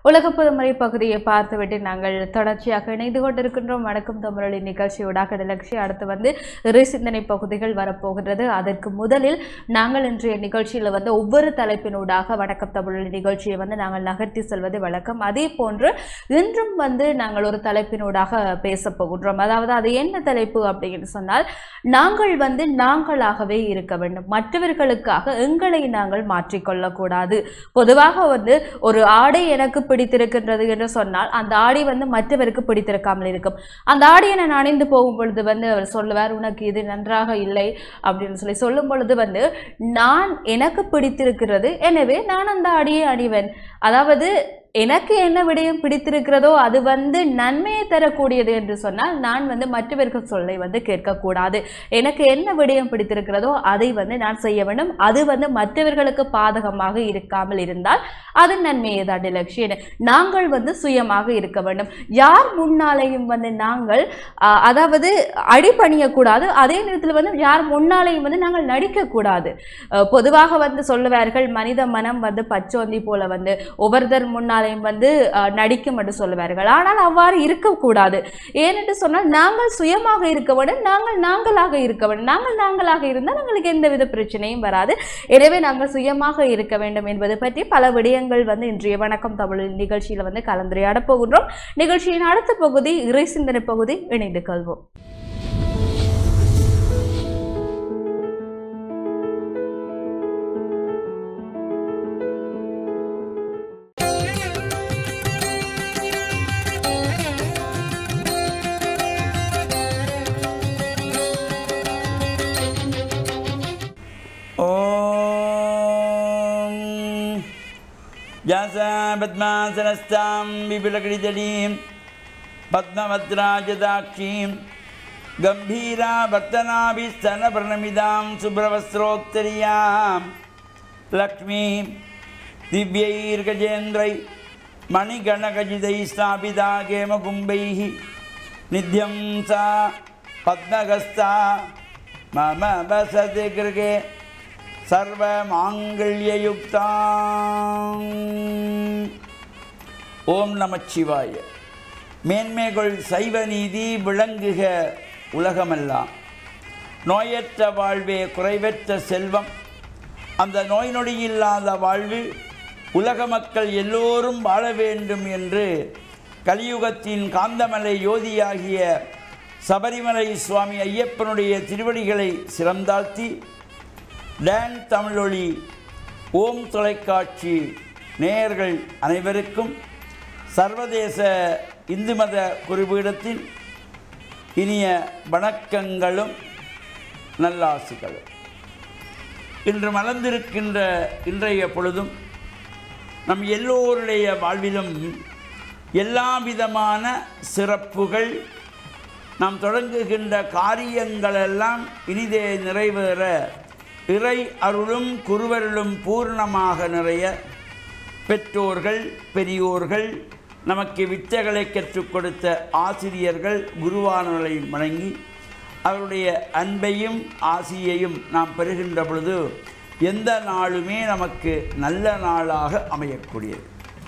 உலக பொதுமறை பகுதியை பார்த்துவிட்டு நாங்கள் தொடர்ச்சியாக இணைந்து கொண்டிருக்கின்றோம் வணக்கம் தமிழொலி நிகழ்ச்சியோடாக நிகழ்ச்சி அடுத்து வந்து இறை சிந்தனை பகுதிகள் வரப்போகின்றது அதற்கு முதலில் நாங்கள் இன்றைய நிகழ்ச்சியில் வந்து ஒவ்வொரு தலைப்பினூடாக வணக்கம் தமிழொலி நிகழ்ச்சியை வந்து நாங்கள் நகர்த்தி செல்வது வழக்கம் அதே போன்று இன்றும் வந்து நாங்கள் ஒரு தலைப்பினூடாக பேச போகின்றோம் அதாவது அது என்ன தலைப்பு அப்படின்னு சொன்னால் நாங்கள் வந்து நாங்களாகவே இருக்க வேண்டும் மற்றவர்களுக்காக எங்களை நாங்கள் மாற்றிக்கொள்ளக்கூடாது பொதுவாக வந்து ஒரு ஆடை எனக்கு பிடித்திருக்கின்றது என்று சொன்னால் அந்த ஆடை வந்து மற்றவருக்கு பிடித்திருக்காமல் இருக்கும் அந்த ஆடையை நான் அணிந்து போகும் பொழுது வந்து அவர் சொல்லுவார் உனக்கு இது நன்றாக இல்லை அப்படின்னு சொல்லி சொல்லும் பொழுது வந்து நான் எனக்கு பிடித்திருக்கிறது எனவே நான் அந்த ஆடையை அணிவேன் அதாவது எனக்கு என்ன விடயம் பிடித்திருக்கிறதோ அது வந்து நன்மையை தரக்கூடியது என்று சொன்னால் நான் வந்து மற்றவர்கள் சொல்லை வந்து கேட்கக்கூடாது எனக்கு என்ன விடயம் பிடித்திருக்கிறதோ அதை வந்து நான் செய்ய வேண்டும் அது வந்து மற்றவர்களுக்கு பாதகமாக இருக்காமல் இருந்தால் அது நன்மையை தான் லட்சியம் நாங்கள் வந்து சுயமாக இருக்க வேண்டும் யார் முன்னாலேயும் வந்து நாங்கள் ஆஹ், அதாவது அடிபணியக்கூடாது அதே நேரத்தில் வந்து யார் முன்னாலேயும் வந்து நாங்கள் நடிக்கக்கூடாது அஹ், பொதுவாக வந்து சொல்லுவார்கள் மனித மனம் வந்து பச்சோந்தி போல வந்து ஒவ்வொருத்தர் முன்னாலேயும் வந்து அஹ், நடிக்கும் என்று சொல்லுவார்கள் ஆனால் அவ்வாறு இருக்கக்கூடாது ஏனென்று சொன்னால் நாங்கள் சுயமாக இருக்க வேண்டும் நாங்கள் நாங்களாக இருக்க வேண்டும் நாங்கள் நாங்களாக இருந்தால் எங்களுக்கு எந்தவித பிரச்சனையும் வராது எனவே நாங்கள் சுயமாக இருக்க வேண்டும் என்பது பற்றி பல விடயங்கள் வந்து இன்றைய வணக்கம் தமிழ் நிகழ்ச்சியில் வந்து கலந்துரையாட போகின்றோம் நிகழ்ச்சியின் அடுத்த பகுதி இறை சிந்தனை பகுதி இணைந்து கொள்வோம் ॐ व्यासा पद्मासनस्तां विपुलकृतलीं पद्मभद्राजदाक्षीं गम्भीरा भक्तनाभिस्तनप्रणमिदां शुभ्रवस्त्रोत्तरीयां लक्ष्मीं दिव्यैर्गजेन्द्रै मणिगणगजितैः स्थापिता केमकुम्भैः निध्यं सा पद्मगस्ता मम वसति गृहे சர்வமாங்கல்யயுக்தா ஓம் நமச்சிவாய மேன்மைகள் சைவ நீதி விளங்குக உலகமெல்லாம் நோயற்ற வாழ்வே குறைவற்ற செல்வம் அந்த நோய் நொடி இல்லாத வாழ்வு உலக மக்கள் எல்லோரும் வாழ வேண்டும் என்று கலியுகத்தின் காந்தமலை யோதியாகிய சபரிமலை சுவாமி ஐயப்பனுடைய திருவடிகளை சிறந்தாழ்த்தி டான் தமிழொலி ஓம் தொலைக்காட்சி நேயர்கள் அனைவருக்கும் சர்வதேச இந்து மத குறிப்பீடத்தின் இனிய வணக்கங்களும் நல்லாசிகளும் இன்று மலர்ந்திருக்கின்ற இன்றைய பொழுதும் நம் எல்லோருடைய வாழ்விலும் எல்லா விதமான சிறப்புகள் நாம் தொடங்குகின்ற காரியங்களெல்லாம் இனிதே நிறைவேற இறை அருளும் குருவருளும் பூர்ணமாக நிறைய பெற்றோர்கள் பெரியோர்கள் நமக்கு வித்தைகளை கற்றுக் கொடுத்த ஆசிரியர்கள் குருவானவர்களை வணங்கி அவருடைய அன்பையும் ஆசியையும் நாம் பெறுகின்ற பொழுது எந்த நாளுமே நமக்கு நல்ல நாளாக அமையக்கூடியது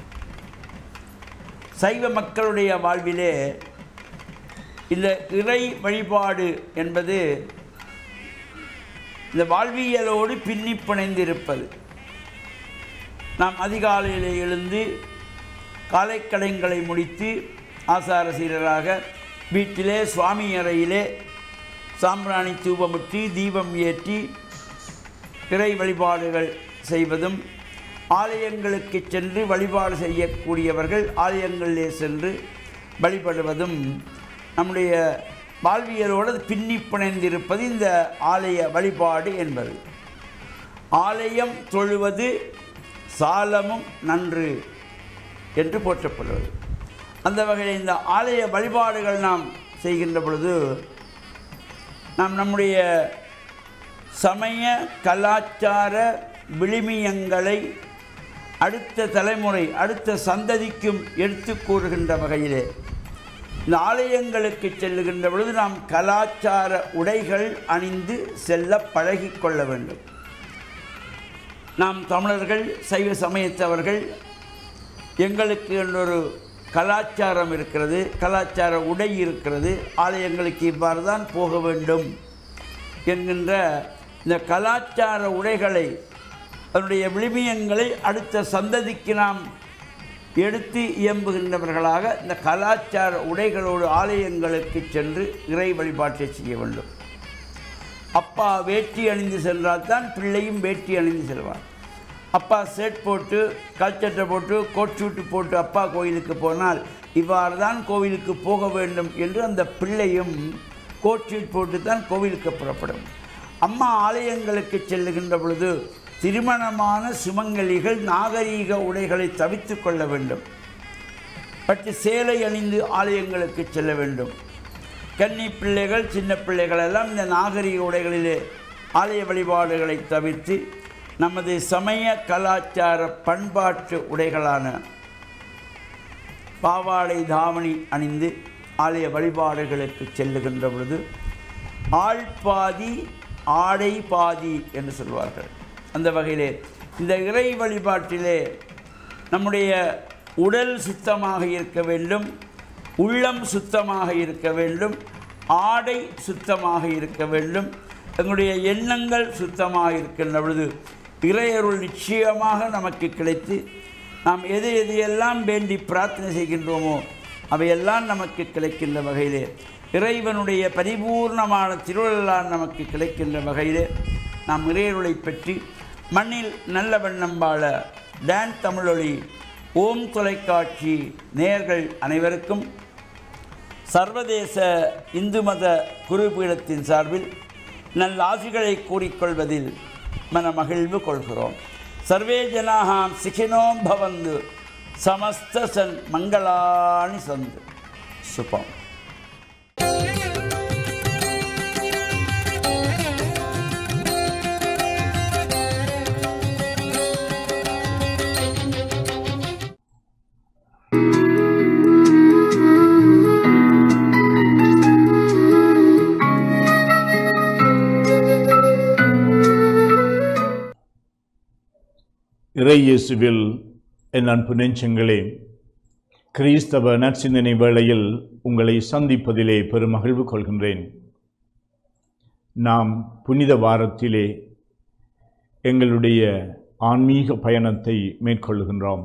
சைவ மக்களுடைய வாழ்விலே இந்த இறை வழிபாடு என்பது இந்த வாழ்வியலோடு பின்னி பிணைந்திருப்பது நாம் அதிகாலையில் எழுந்து காலைக்கடன்களை முடித்து ஆசார சீரராக வீட்டிலே சுவாமி அறையிலே சாம்பிராணி தூபமுற்றி தீபம் ஏற்றி இறை வழிபாடுகள் செய்வதும் ஆலயங்களுக்கு சென்று வழிபாடு செய்யக்கூடியவர்கள் ஆலயங்களிலே சென்று வழிபடுவதும் நம்முடைய வாழ்வியலோடு அது பின்னி பிணைந்திருப்பது இந்த ஆலய வழிபாடு என்பது ஆலயம் தொழுவது சாலமும் நன்று என்று போற்றப்படுவது அந்த வகையில் இந்த ஆலய வழிபாடுகள் நாம் செய்கின்ற பொழுது நாம் நம்முடைய சமய கலாச்சார விளிமியங்களை அடுத்த தலைமுறை அடுத்த சந்ததிக்கும் எடுத்து கூறுகின்ற வகையிலே இந்த ஆலயங்களுக்கு செல்லுகின்ற பொழுது நாம் கலாச்சார உடைகள் அணிந்து செல்ல பழகிக் கொள்ள வேண்டும் நாம் தமிழர்கள் சைவ சமயத்தவர்கள் எங்களுக்கு என்றொரு கலாச்சாரம் இருக்கிறது கலாச்சார உடை இருக்கிறது ஆலயங்களுக்கு இவ்வாறு தான் போக வேண்டும் என்கின்ற இந்த கலாச்சார உடைகளை அதனுடைய விளிமியங்களை அடுத்த சந்ததிக்கு நாம் எடுத்து இயம்புகின்றவர்களாக இந்த கலாச்சார உடைகளோடு ஆலயங்களுக்கு சென்று இறை வழிபாட்டை செய்ய வேண்டும் அப்பா வேட்டி அணிந்து சென்றால் தான் பிள்ளையும் வேட்டி அணிந்து செல்வார் அப்பா செட் போட்டு கல்ச்சட்டை போட்டு கோட் சூட்டு போட்டு அப்பா கோயிலுக்கு போனால் இவ்வாறு தான் கோவிலுக்கு போக வேண்டும் என்று அந்த பிள்ளையும் கோட் சூட் போட்டு தான் கோவிலுக்கு புறப்படும் அம்மா ஆலயங்களுக்கு செல்லுகின்ற பொழுது திருமணமான சுமங்கலிகள் நாகரீக உடைகளை தவித்து கொள்ள வேண்டும் பட்டு சேலை அணிந்து ஆலயங்களுக்கு செல்ல வேண்டும் கன்னி பிள்ளைகள் சின்ன பிள்ளைகள் எல்லாம் இந்த நாகரிக உடைகளிலே ஆலய வழிபாடுகளை தவிர்த்து நமது சமய கலாச்சார பண்பாட்டு உடைகளான பாவாடை தாவணி அணிந்து ஆலய வழிபாடுகளுக்கு செல்லுகின்ற பொழுது ஆள் பாதி ஆடை பாதி என்று சொல்வார்கள் அந்த வகையிலே இந்த இறை வழிபாட்டிலே நம்முடைய உடல் சுத்தமாக இருக்க வேண்டும் உள்ளம் சுத்தமாக இருக்க வேண்டும் ஆடை சுத்தமாக இருக்க வேண்டும் எங்களுடைய எண்ணங்கள் சுத்தமாக இருக்கின்ற பொழுது இறையருள் நிச்சயமாக நமக்கு கிடைத்து நாம் எது எது எல்லாம் வேண்டி பிரார்த்தனை செய்கின்றோமோ அவையெல்லாம் நமக்கு கிடைக்கின்ற வகையிலே இறைவனுடைய பரிபூர்ணமான திருவள்ளான் நமக்கு கிடைக்கின்ற வகையிலே நாம் இறையருளை பற்றி மண்ணில் நல்ல வண்ணம் வாழ டான் தமிழொலி ஓம் தொலைக்காட்சி நேயர்கள் அனைவருக்கும் சர்வதேச இந்து மத குருபீடத்தின் சார்பில் நல்ல ஆசிகளை கூறிக்கொள்வதில் மன மகிழ்வு கொள்கிறோம் சர்வே ஜனாகாம் சிகினோம் பவந்து சமஸ்த சன் மங்களாணி சந்து சுபம் இறை இயேசுவில் என் அன்பு நெஞ்சங்களே கிறிஸ்தவ நற்சிந்தனை வேளையில் உங்களை சந்திப்பதிலே பெருமகிழ்வு கொள்கின்றேன் நாம் புனித வாரத்திலே எங்களுடைய ஆன்மீக பயணத்தை மேற்கொள்கின்றோம்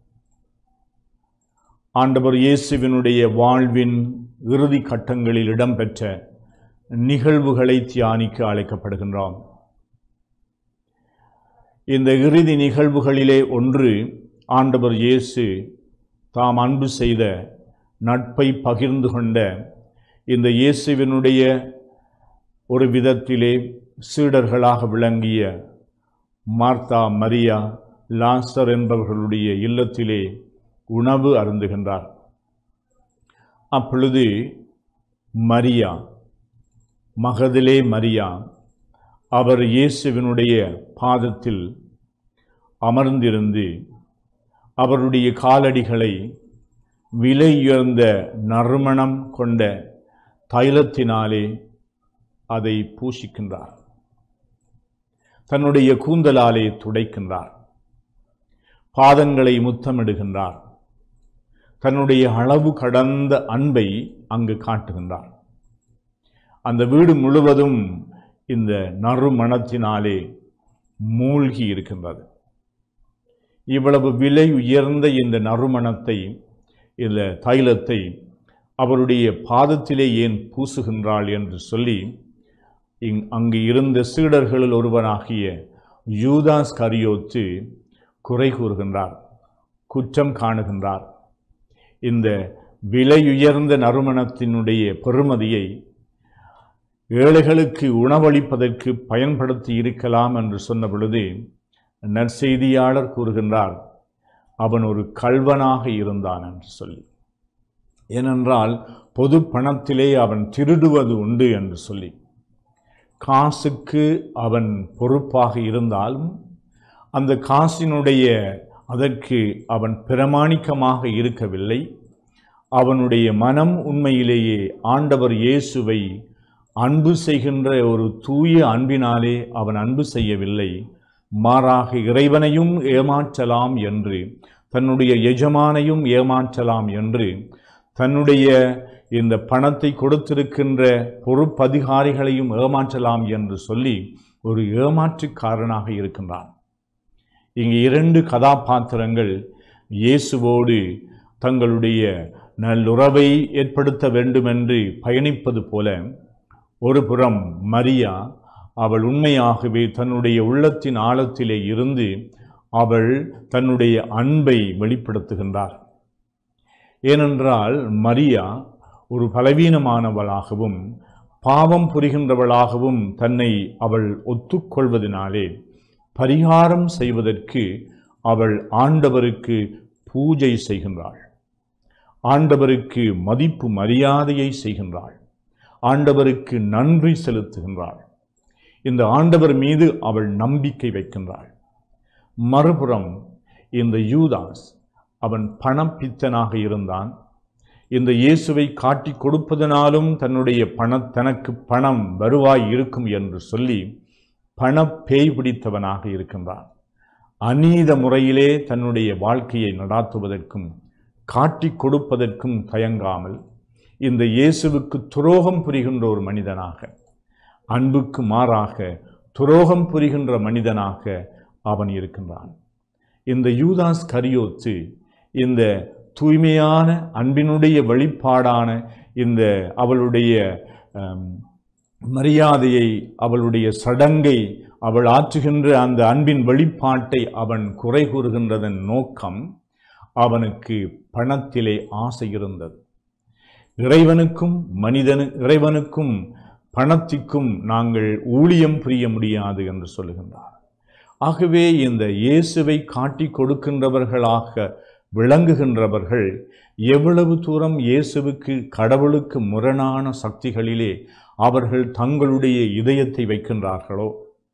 ஆண்டவர் இயேசுவினுடைய வாழ்வின் இறுதி கட்டங்களில் இடம்பெற்ற நிகழ்வுகளை தியானிக்க அழைக்கப்படுகின்றோம் இந்த இறுதி நிகழ்வுகளிலே ஒன்று ஆண்டவர் இயேசு தாம் அன்பு செய்த நட்பை பகிர்ந்து கொண்ட இந்த இயேசுவினுடைய ஒரு விதத்திலே சீடர்களாக விளங்கிய மார்த்தா மரியா லாஸ்டர் என்பவர்களுடைய இல்லத்திலே உணவு அருந்துகின்றார் அப்பொழுது மரியா மகதிலே மரியா அவர் இயேசுவினுடைய பாதத்தில் அமர்ந்திருந்து அவருடைய காலடிகளை விலையுயர்ந்த நறுமணம் கொண்ட தைலத்தினாலே அதை பூசிக்கின்றார் தன்னுடைய கூந்தலாலே துடைக்கின்றார் பாதங்களை முத்தமிடுகின்றார் தன்னுடைய அளவு கடந்த அன்பை அங்கு காட்டுகின்றார் அந்த வீடு முழுவதும் இந்த நறுமணத்தினாலே மூழ்கி இருக்கின்றது இவ்வளவு விலை உயர்ந்த இந்த நறுமணத்தை இந்த தைலத்தை அவருடைய பாதத்திலே ஏன் பூசுகின்றாள் என்று சொல்லி இங் அங்கு இருந்த சீடர்களில் ஒருவனாகிய யூதாஸ் கரியோத்து குறை கூறுகின்றார் குற்றம் காணுகின்றார் இந்த விலையுயர்ந்த நறுமணத்தினுடைய பெறுமதியை ஏழைகளுக்கு உணவளிப்பதற்கு பயன்படுத்தி இருக்கலாம் என்று சொன்ன பொழுது நற்செய்தியாளர் கூறுகின்றார் அவன் ஒரு கல்வனாக இருந்தான் என்று சொல்லி ஏனென்றால் பொது பணத்திலே அவன் திருடுவது உண்டு என்று சொல்லி காசுக்கு அவன் பொறுப்பாக இருந்தாலும் அந்த காசினுடைய அதற்கு அவன் பிரமாணிக்கமாக இருக்கவில்லை அவனுடைய மனம் உண்மையிலேயே ஆண்டவர் இயேசுவை அன்பு செய்கின்ற ஒரு தூய அன்பினாலே அவன் அன்பு செய்யவில்லை மாறாக இறைவனையும் ஏமாற்றலாம் என்று தன்னுடைய எஜமானையும் ஏமாற்றலாம் என்று தன்னுடைய இந்த பணத்தை கொடுத்திருக்கின்ற பொறுப்பதிகாரிகளையும் ஏமாற்றலாம் என்று சொல்லி ஒரு ஏமாற்றுக்காரனாக இருக்கின்றான் இங்கு இரண்டு கதாபாத்திரங்கள் இயேசுவோடு தங்களுடைய நல்லுறவை ஏற்படுத்த வேண்டுமென்று பயணிப்பது போல ஒரு புறம் மரியா அவள் உண்மையாகவே தன்னுடைய உள்ளத்தின் ஆழத்திலே இருந்து அவள் தன்னுடைய அன்பை வெளிப்படுத்துகின்றார் ஏனென்றால் மரியா ஒரு பலவீனமானவளாகவும் பாவம் புரிகின்றவளாகவும் தன்னை அவள் ஒத்துக்கொள்வதனாலே பரிகாரம் செய்வதற்கு அவள் ஆண்டவருக்கு பூஜை செய்கின்றாள் ஆண்டவருக்கு மதிப்பு மரியாதையை செய்கின்றாள் ஆண்டவருக்கு நன்றி செலுத்துகின்றாள் இந்த ஆண்டவர் மீது அவள் நம்பிக்கை வைக்கின்றாள் மறுபுறம் இந்த யூதாஸ் அவன் பணப்பித்தனாக இருந்தான் இந்த இயேசுவை காட்டி கொடுப்பதனாலும் தன்னுடைய பண தனக்கு பணம் வருவாய் இருக்கும் என்று சொல்லி பண பேய் பிடித்தவனாக இருக்கின்றான் அநீத முறையிலே தன்னுடைய வாழ்க்கையை நடாத்துவதற்கும் காட்டி கொடுப்பதற்கும் தயங்காமல் இந்த இயேசுவுக்கு துரோகம் புரிகின்ற ஒரு மனிதனாக அன்புக்கு மாறாக துரோகம் புரிகின்ற மனிதனாக அவன் இருக்கின்றான் இந்த யூதாஸ் கரியோத்து இந்த தூய்மையான அன்பினுடைய வெளிப்பாடான இந்த அவளுடைய அம், மரியாதையை அவளுடைய சடங்கை அவள் ஆற்றுகின்ற அந்த அன்பின் வெளிப்பாட்டை அவன் குறை கூறுகின்றதன் நோக்கம் அவனுக்கு பணத்திலே ஆசை இருந்தது இறைவனுக்கும் மனிதனு இறைவனுக்கும் பணத்திற்கும் நாங்கள் ஊழியம் புரிய முடியாது என்று சொல்லுகின்றார் ஆகவே இந்த இயேசுவை காட்டி கொடுக்கின்றவர்களாக விளங்குகின்றவர்கள் எவ்வளவு தூரம் இயேசுவுக்கு கடவுளுக்கு முரணான சக்திகளிலே அவர்கள் தங்களுடைய இதயத்தை வைக்கின்றார்களோ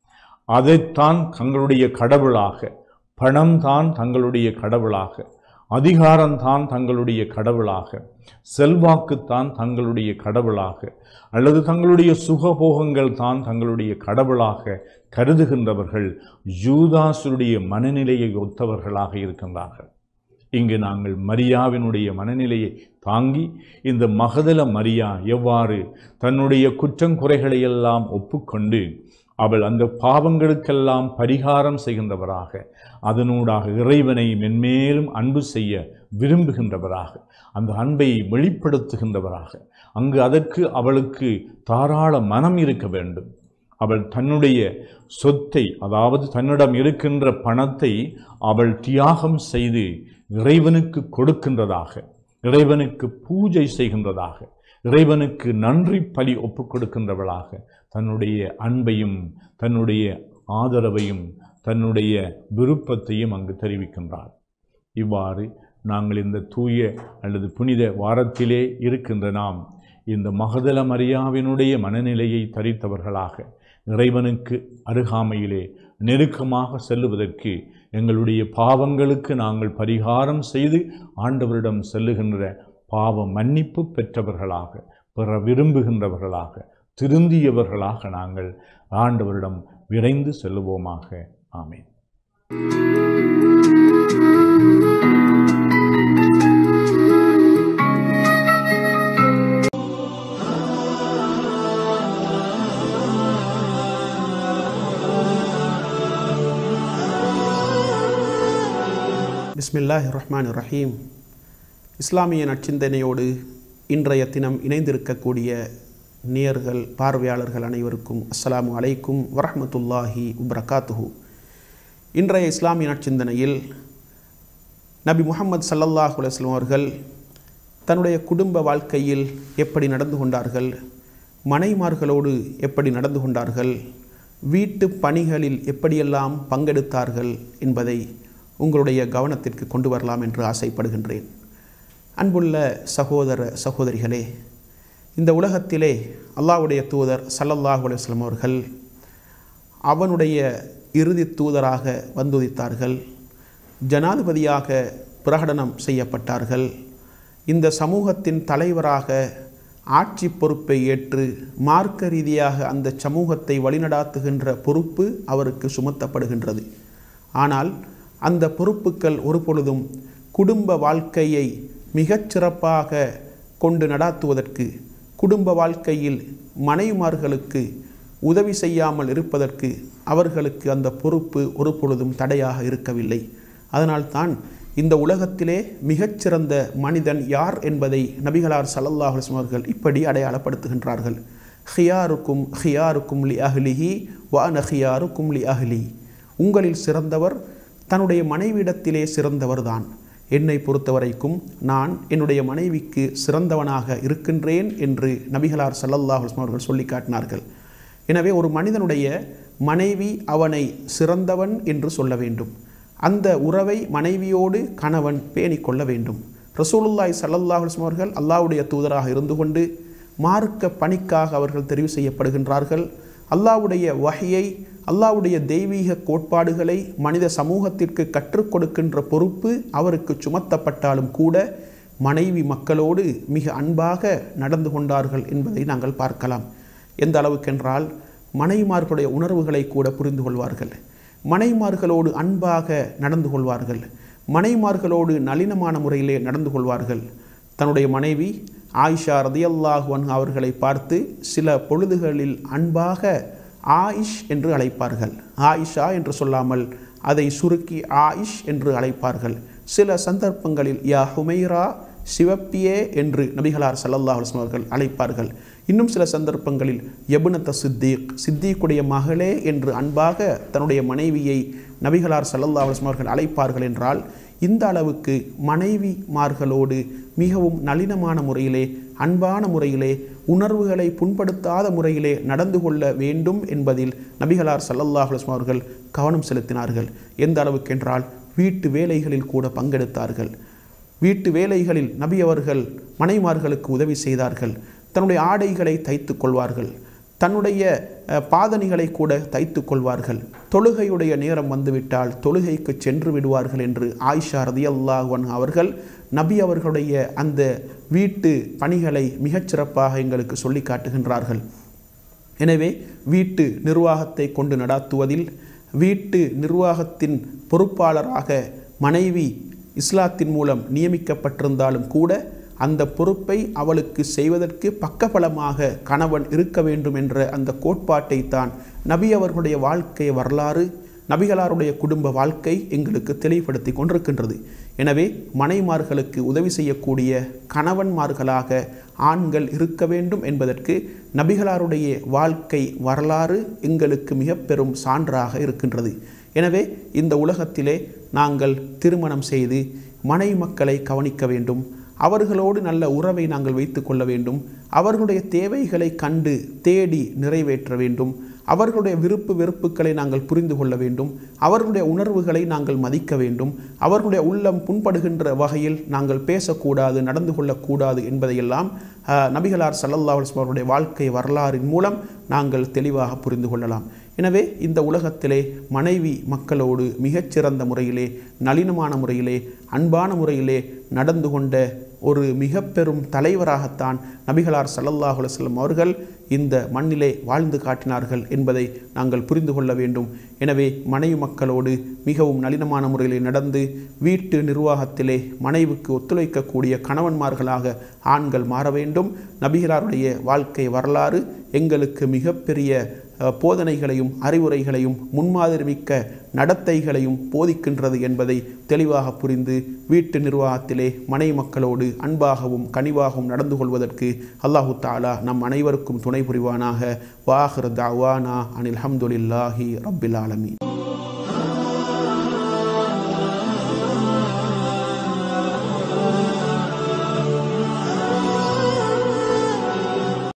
அதைத்தான் தங்களுடைய கடவுளாக பணம்தான் தங்களுடைய கடவுளாக அதிகாரம்தான் தங்களுடைய கடவுளாக செல்வாக்குத்தான் தங்களுடைய கடவுளாக அல்லது தங்களுடைய சுகபோகங்கள் தான் தங்களுடைய கடவுளாக கருதுகின்றவர்கள் யூதாசுடைய மனநிலையை ஒத்தவர்களாக இருக்கின்றார்கள் இங்கு நாங்கள் மரியாவினுடைய மனநிலையை தாங்கி இந்த மகதல மரியா எவ்வாறு தன்னுடைய குற்றங்குறைகளை எல்லாம் ஒப்புக்கொண்டு அவள் அந்த பாவங்களுக்கெல்லாம் பரிகாரம் செய்கின்றவராக அதனூடாக இறைவனை மென்மேலும் அன்பு செய்ய விரும்புகின்றவராக அந்த அன்பை வெளிப்படுத்துகின்றவராக அங்கு அதற்கு அவளுக்கு தாராள மனம் இருக்க வேண்டும் அவள் தன்னுடைய சொத்தை அதாவது தன்னிடம் இருக்கின்ற பணத்தை அவள் தியாகம் செய்து இறைவனுக்கு கொடுக்கின்றதாக இறைவனுக்கு பூஜை செய்கின்றதாக இறைவனுக்கு நன்றி பலி ஒப்புக் கொடுக்கின்றவளாக தன்னுடைய அன்பையும் தன்னுடைய ஆதரவையும் தன்னுடைய விருப்பத்தையும் அங்கு தெரிவிக்கின்றார் இவ்வாறு நாங்கள் இந்த தூய அல்லது புனித வாரத்திலே இருக்கின்ற நாம் இந்த மகதல மரியாவினுடைய மனநிலையை தரித்தவர்களாக இறைவனுக்கு அருகாமையிலே நெருக்கமாக செல்லுவதற்கு எங்களுடைய பாவங்களுக்கு நாங்கள் பரிகாரம் செய்து ஆண்டவரிடம் செல்லுகின்ற பாவ மன்னிப்பு பெற்றவர்களாக பெற விரும்புகின்றவர்களாக திருந்தியவர்களாக நாங்கள் ஆண்டவரிடம் விரைந்து செல்லுவோமாக ஆமென் பிஸ்மில்லாஹ் ரஹ்மான் ரஹீம் இஸ்லாமிய நற்சிந்தனையோடு இன்றைய தினம் இணைந்திருக்கக்கூடிய நேயர்கள் பார்வையாளர்கள் அனைவருக்கும் அஸ்ஸலாமு அலைக்கும் வரஹ்மத்துல்லாஹி வபரகாத்துஹு இன்றைய இஸ்லாமிய நற்சிந்தனையில் நபி முஹம்மது ஸல்லல்லாஹு அலைஹி வஸல்லம் அவர்கள் தன்னுடைய குடும்ப வாழ்க்கையில் எப்படி நடந்து கொண்டார்கள் மனைமார்களோடு எப்படி நடந்து கொண்டார்கள் வீட்டு பணிகளில் எப்படியெல்லாம் பங்கெடுத்தார்கள் என்பதை உங்களுடைய கவனத்திற்கு கொண்டு வரலாம் என்று ஆசைப்படுகின்றேன் அன்புள்ள சகோதர சகோதரிகளே இந்த உலகத்திலே அல்லாஹ்வுடைய தூதர் ஸல்லல்லாஹு அலைஹி வஸல்லம் அவர்கள் அவனுடைய இறுதி தூதராக வந்துதித்தார்கள் ஜனாதிபதியாக பிரகடனம் செய்யப்பட்டார்கள் இந்த சமூகத்தின் தலைவராக ஆட்சி பொறுப்பை ஏற்று மார்க்க ரீதியாக அந்த சமூகத்தை வழிநடாத்துகின்ற பொறுப்பு அவருக்கு சுமத்தப்படுகின்றது ஆனால் அந்த பொறுப்புகள் ஒருபொழுதும் குடும்ப வாழ்க்கையை மிகச் சிறப்பாக கொண்டு நடாத்துவதற்கு குடும்ப வாழ்க்கையில் மனைவிமார்களுக்கு உதவி செய்யாமல் இருப்பதற்கு அவர்களுக்கு அந்த பொறுப்பு ஒரு பொழுதும் தடையாக இருக்கவில்லை அதனால்தான் இந்த உலகத்திலே மிகச்சிறந்த மனிதன் யார் என்பதை நபிகளார் சல்லல்லாஹு அலைஹி வஸல்லம் அவர்கள் இப்படி அடையாளப்படுத்துகின்றார்கள் ஹியாருக்கும் ஹியாருக்கும் லி அஹ்லிஹி வான ஹியாருக்கும் லி அஹ்லி உங்களில் சிறந்தவர் தன்னுடைய மனைவியிடத்திலே சிறந்தவர்தான் என்னை பொறுத்தவரைக்கும் நான் என்னுடைய மனைவிக்கு சிறந்தவனாக இருக்கின்றேன் என்று நபிகளார் சல்லல்லாஹு அலைஹி வஸல்லம் அவர்கள் சொல்லி காட்டினார்கள் எனவே ஒரு மனிதனுடைய மனைவி அவனை சிறந்தவன் என்று சொல்ல வேண்டும் அந்த உறவை மனைவியோடு கணவன் பேணிக் கொள்ள வேண்டும் ரசூலுல்லாய் சல்லல்லாஹு அலைஹி வஸல்லம் அவர்கள் அல்லாஹ்வுடைய தூதராக இருந்து கொண்டு மார்க்க பணிக்காக அவர்கள் தெரிவு செய்யப்படுகின்றார்கள் அல்லாஹ்வுடைய வகையை அல்லாஹ்வுடைய தெய்வீக கோட்பாடுகளை மனித சமூகத்திற்கு கற்றுக் கொடுக்கின்ற பொறுப்பு அவருக்கு சுமத்தப்பட்டாலும் கூட மனைவி மக்களோடு மிக அன்பாக நடந்து கொண்டார்கள் என்பதை நாங்கள் பார்க்கலாம் எந்த அளவுக்கென்றால் மனைவிமார்களுடைய உணர்வுகளை கூட புரிந்து கொள்வார்கள் மனைவிமார்களோடு அன்பாக நடந்து கொள்வார்கள் மனைவிமார்களோடு நளினமான முறையிலே நடந்து கொள்வார்கள் தன்னுடைய மனைவி ஆயிஷா ரதியல்லாஹுவன் அவர்களை பார்த்து சில பொழுதுகளில் அன்பாக ஆயிஷ் என்று அழைப்பார்கள் ஆயிஷா என்று சொல்லாமல் அதை சுருக்கி ஆயிஷ் என்று அழைப்பார்கள் சில சந்தர்ப்பங்களில் யா ஹுமைரா சிவப்பியே என்று நபிகளார் சல்லல்லாஹு அலைஹி வஸல்லம் அவர்கள் அழைப்பார்கள் இன்னும் சில சந்தர்ப்பங்களில் எபுனத்த சித்தீக் சித்தீக்குடைய மகளே என்று அன்பாக தன்னுடைய மனைவியை நபிகளார் சல்லல்லாஹு அலைஹி வஸல்லம் அவர்கள் அழைப்பார்கள் என்றால் இந்த அளவுக்கு மனைவிமார்களோடு மிகவும் நளினமான முறையிலே அன்பான முறையிலே உணர்வுகளை புண்படுத்தாத முறையிலே நடந்து கொள்ள வேண்டும் என்பதில் நபிகளார் சல்லல்லாஹு அலைஹி வஸல்லம் அவர்கள் கவனம் செலுத்தினார்கள் எந்த அளவுக்கென்றால் வீட்டு வேலைகளில் கூட பங்கெடுத்தார்கள் வீட்டு வேலைகளில் நபி அவர்கள் மனைமார்களுக்கு உதவி செய்தார்கள் தன்னுடைய ஆடைகளை தைத்து கொள்வார்கள் தன்னுடைய அஹ், பாதணிகளை கூட தைத்து கொள்வார்கள் தொழுகையுடைய நேரம் வந்துவிட்டால் தொழுகைக்கு சென்று விடுவார்கள் என்று ஆயிஷா ரதியல்லாஹன் அவர்கள் நபி அவர்களுடைய அந்த வீட்டு பணிகளை மிகச்சிறப்பாக எங்களுக்கு சொல்லி காட்டுகின்றார்கள் எனவே வீட்டு நிர்வாகத்தை கொண்டு நடாத்துவதில் வீட்டு நிர்வாகத்தின் பொறுப்பாளராக மனைவி இஸ்லாத்தின் மூலம் நியமிக்கப்பட்டிருந்தாலும் கூட அந்த பொறுப்பை அவளுக்கு செய்வதற்கு பக்கபலமாக கணவன் இருக்க வேண்டும் என்ற அந்த கோட்பாட்டை தான் நபி அவர்களுடைய வாழ்க்கை வரலாறு நபிகளாருடைய குடும்ப வாழ்க்கை எங்களுக்கு தெளிவுபடுத்தி கொண்டிருக்கின்றது எனவே மனைமார்களுக்கு உதவி செய்யக்கூடிய கணவன்மார்களாக ஆண்கள் இருக்க வேண்டும் என்பதற்கு நபிகளாருடைய வாழ்க்கை வரலாறு எங்களுக்கு மிக பெரும் சான்றாக இருக்கின்றது எனவே இந்த உலகத்திலே நாங்கள் திருமணம் செய்து மனை மக்களை கவனிக்க வேண்டும் அவர்களோடு நல்ல உறவை நாங்கள் வைத்து கொள்ள வேண்டும் அவர்களுடைய தேவைகளை கண்டு தேடி நிறைவேற்ற வேண்டும் அவர்களுடைய விருப்பு வெறுப்புகளை நாங்கள் புரிந்து கொள்ள வேண்டும் அவர்களுடைய உணர்வுகளை நாங்கள் மதிக்க வேண்டும் அவர்களுடைய உள்ளம் புண்படுகின்ற வகையில் நாங்கள் பேசக்கூடாது நடந்து கொள்ளக்கூடாது என்பதையெல்லாம் ஆஹ், நபிகளார் சல்லல்லாஹு அலைஹி வஸல்லம் அவருடைய வாழ்க்கை வரலாறின் மூலம் நாங்கள் தெளிவாக புரிந்து கொள்ளலாம் எனவே இந்த உலகத்திலே மனைவி மக்களோடு மிகச்சிறந்த முறையிலே நளினமான முறையிலே அன்பான முறையிலே நடந்து கொண்ட ஒரு மிக பெரும் தலைவராகத்தான் நபிகளார் ஸல்லல்லாஹு அலைஹி வஸல்லம் அவர்கள் இந்த மண்ணிலே வாழ்ந்து காட்டினார்கள் என்பதை நாங்கள் புரிந்து கொள்ள வேண்டும் எனவே மனைவி மக்களோடு மிகவும் நளினமான முறையிலே நடந்து வீட்டு நிர்வாகத்திலே மனைவிக்கு ஒத்துழைக்கக்கூடிய கணவன்மார்களாக ஆண்கள் மாற வேண்டும் நபிகளாருடைய வாழ்க்கை வரலாறு எங்களுக்கு மிகப்பெரிய அஹ், போதனைகளையும் அறிவுரைகளையும் முன்மாதிரி மிக்க நடத்தைகளையும் போதிக்கின்றது என்பதை தெளிவாக புரிந்து வீட்டு நிர்வாகத்திலே மனை மக்களோடு அன்பாகவும் கனிவாகவும் நடந்து கொள்வதற்கு அல்லாஹு தாலா நம் அனைவருக்கும் துணை புரிவானாக வாஹர் தாவானா அனில் ஹம்துலில்லாஹி ரப்பில் ஆலமீன்